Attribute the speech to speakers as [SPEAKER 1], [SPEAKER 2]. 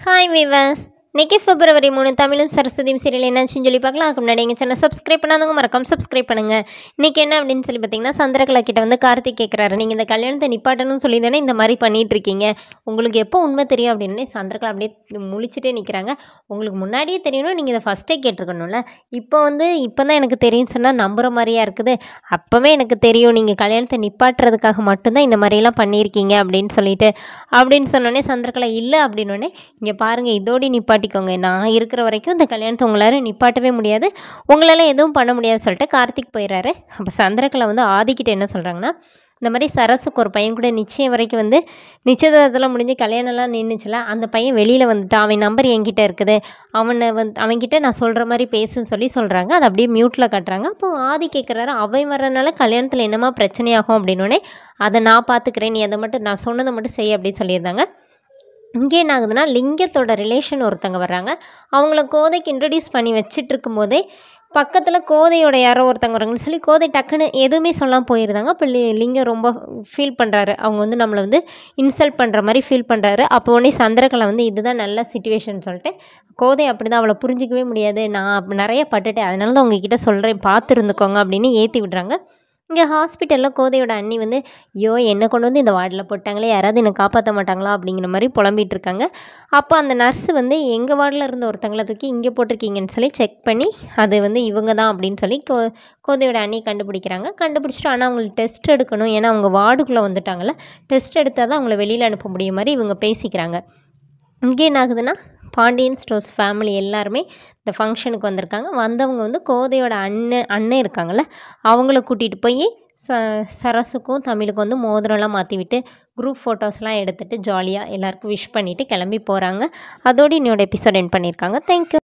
[SPEAKER 1] hi viewers இன்னைக்கு பிப்ரவரி மூணு தமிழும் சரஸ்வதியும் சீரியல் என்னாச்சுன்னு சொல்லி பார்க்கலாம் அதுக்கு முன்னாடி எங்கள் சேனல் சப்ஸ்கிரைப் பண்ணாதவங்க மறக்காம சப்ஸ்கிரைப் பண்ணுங்கள் இன்னைக்கு என்ன அப்படின்னு சொல்லி பார்த்தீங்கன்னா சந்திரகலா கிட்ட வந்து கார்த்திக் கேட்குறாரு நீங்கள் இந்த கல்யாணத்தை நிப்பாட்டணும்னு சொல்லி தானே இந்த மாதிரி பண்ணிட்டு இருக்கீங்க உங்களுக்கு எப்போ உண்மை தெரியும் அப்படின்னு சந்திரகலா அப்படியே முழிச்சிட்டே நிற்கிறாங்க உங்களுக்கு முன்னாடியே தெரியணும் நீங்கள் இதை ஃபஸ்ட்டே கேட்டிருக்கணும்ல இப்போ வந்து இப்போ தான் எனக்கு தெரியும்னு சொன்னால் நம்புகிற மாதிரியா இருக்குது அப்போவே எனக்கு தெரியும் நீங்கள் கல்யாணத்தை நிப்பாட்டுறதுக்காக மட்டும்தான் இந்த மாதிரிலாம் பண்ணியிருக்கீங்க அப்படின்னு சொல்லிட்டு அப்படின்னு சொன்னோடனே சந்திரகலா இல்லை அப்படின்னோடனே இங்கே பாருங்கள் இதோடி நிப்பாட்டிக்கோங்க நான் இருக்கிற வரைக்கும் இந்த கல்யாணத்தை உங்களால் நிப்பாட்டவே முடியாது உங்களால் எதுவும் பண்ண முடியாது சொல்லிட்டு கார்த்திக் போயிடுறாரு அப்போ சந்திரகலா வந்து ஆதிக்கிட்ட என்ன சொல்கிறாங்கன்னா இந்த மாதிரி சரஸுக்கு ஒரு பையன் கூட நிச்சயம் வரைக்கும் வந்து நிச்சயதார்த்தத்தில் முடிஞ்சு கல்யாணம்லாம் நின்றுச்சுல அந்த பையன் வெளியில் வந்துட்டான் அவன் நம்பர் என்கிட்ட இருக்குது அவனை வந்து அவன்கிட்ட நான் சொல்கிற மாதிரி பேசுன்னு சொல்லி சொல்கிறாங்க அதை அப்படியே மியூட்டில் காட்டுறாங்க அப்போ ஆதி கேட்குறாரு அவன் வர்றதுனால கல்யாணத்தில் என்னமா பிரச்சனையாகும் அப்படின்னோடனே அதை நான் பார்த்துக்கிறேன் நீ அதை மட்டும் நான் சொன்னதை மட்டும் செய் அப்படின்னு சொல்லியிருந்தாங்க இங்கே என்ன ஆகுதுன்னா லிங்கத்தோட ரிலேஷன் ஒருத்தங்க வர்றாங்க அவங்கள கோதைக்கு இன்ட்ரடியூஸ் பண்ணி வச்சிட்டு இருக்கும்போதே பக்கத்தில் கோதையோட யாரோ ஒருத்தங்க வராங்கன்னு சொல்லி கோதை டக்குன்னு எதுவுமே சொல்லாமல் போயிருந்தாங்க அப்போ லி லிங்கம் ரொம்ப ஃபீல் பண்ணுறாரு அவங்க வந்து நம்மளை வந்து இன்சல்ட் பண்ணுற மாதிரி ஃபீல் பண்ணுறாரு அப்போ உடனே சந்திரகலா வந்து இதுதான் நல்ல சுச்சுவேஷன் சொல்லிட்டு கோதை அப்படி தான் அவளை புரிஞ்சிக்கவே முடியாது நான் நிறைய பட்டுட்டேன் அதனால தான் உங்ககிட்ட சொல்கிறேன் பார்த்து இருந்துக்கோங்க அப்படின்னு ஏற்றி விடுறாங்க இங்கே ஹாஸ்பிட்டலில் கோதையோட அண்ணி வந்து ஐயோ என்னை கொண்டு வந்து இந்த வார்டில் போட்டாங்களே யாராவது என்னை காப்பாற்ற மாட்டாங்களா அப்படிங்கிற மாதிரி புலம்பிட்டு இருக்காங்க அப்போ அந்த நர்ஸு வந்து எங்கள் வார்டில் இருந்த ஒருத்தங்கள தூக்கி இங்கே போட்டிருக்கீங்கன்னு சொல்லி செக் பண்ணி அது வந்து இவங்க தான் அப்படின்னு சொல்லி கோ கோதையோட அண்ணி கண்டுபிடிக்கிறாங்க கண்டுபிடிச்சிட்டு ஆனால் அவங்களுக்கு டெஸ்ட் எடுக்கணும் ஏன்னா அவங்க வார்டுக்குள்ளே வந்துட்டாங்கல்ல டெஸ்ட் எடுத்தால் தான் அவங்கள வெளியில் அனுப்ப முடியும் மாதிரி இவங்க பேசிக்கிறாங்க இங்கே என்ன ஆகுதுன்னா பாண்டியன் ஸ்டோர்ஸ் ஃபேமிலி எல்லாருமே இந்த ஃபங்க்ஷனுக்கு வந்திருக்காங்க வந்தவங்க வந்து கோதையோட அண்ணன் அண்ணன் இருக்காங்கள்ல அவங்கள கூட்டிகிட்டு போய் ச சரஸுக்கும் தமிழுக்கும் வந்து மோதிரம்லாம் மாற்றி விட்டு குரூப் ஃபோட்டோஸ்லாம் எடுத்துகிட்டு ஜாலியாக எல்லாருக்கும் விஷ் பண்ணிவிட்டு கிளம்பி போகிறாங்க அதோடு என்னோட எபிசோட் என் பண்ணியிருக்காங்க தேங்க்யூ